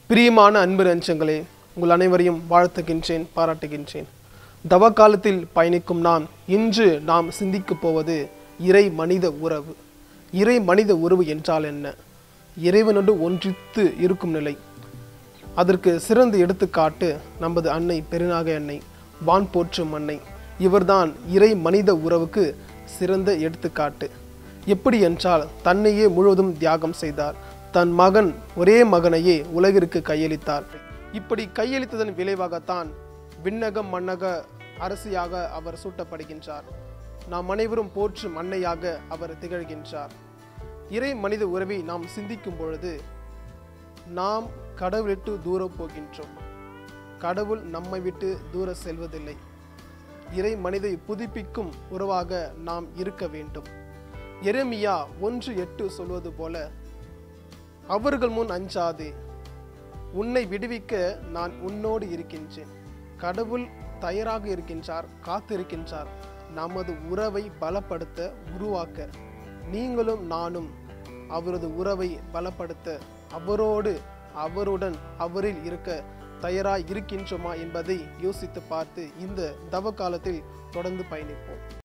பிரியமான அன்பு நெஞ்சங்களே உங்கள் அனைவரையும் வாழ்த்துகின்றேன் பாராட்டுகின்றேன் தவ காலத்தில் பயணிக்கும் நாம் இன்று நாம் சிந்திக்கப் போவது இறை மனித உறவு இறை மனித உறவு என்றால் என்ன இறைவனோடு ஒன்றித்து இருக்கும் நிலை அதற்கு சிறந்த எடுத்துக்காட்டு நமது அன்னை பெருநாக அன்னை வான் போற்றும் அன்னை இவர்தான் இறை மனித உறவுக்கு சிறந்த எடுத்துக்காட்டு எப்படி என்றால் தன்னையே முழுவதும் தியாகம் செய்தார் தன் மகன் ஒரே மகனையே உலகிற்கு கையளித்தார் இப்படி கையளித்ததன் விளைவாகத்தான் விண்ணகம் மன்னக அரசியாக அவர் சூட்டப்படுகின்றார் நாம் அனைவரும் போற்றும் அன்னையாக அவர் திகழ்கின்றார் இறை மனித உறவை நாம் சிந்திக்கும் பொழுது நாம் கடவுளிட்டு தூர போகின்றோம் கடவுள் நம்மை விட்டு தூர செல்வதில்லை இறை மனிதை புதுப்பிக்கும் உறவாக நாம் இருக்க வேண்டும் எரேமியா ஒன்று எட்டு சொல்வது போல அவர்கள் முன் அஞ்சாதே உன்னை விடுவிக்க நான் உன்னோடு இருக்கின்றேன் கடவுள் தயாராக இருக்கின்றார் காத்திருக்கின்றார் நமது உறவை பலப்படுத்த உருவாக்க நீங்களும் நானும் அவரது உறவை பலப்படுத்த அவரோடு அவருடன் அவரில் இருக்க தயாராய் இருக்கின்றோமா என்பதை யோசித்து பார்த்து இந்த தவ காலத்தில் தொடர்ந்து பயணிப்போம்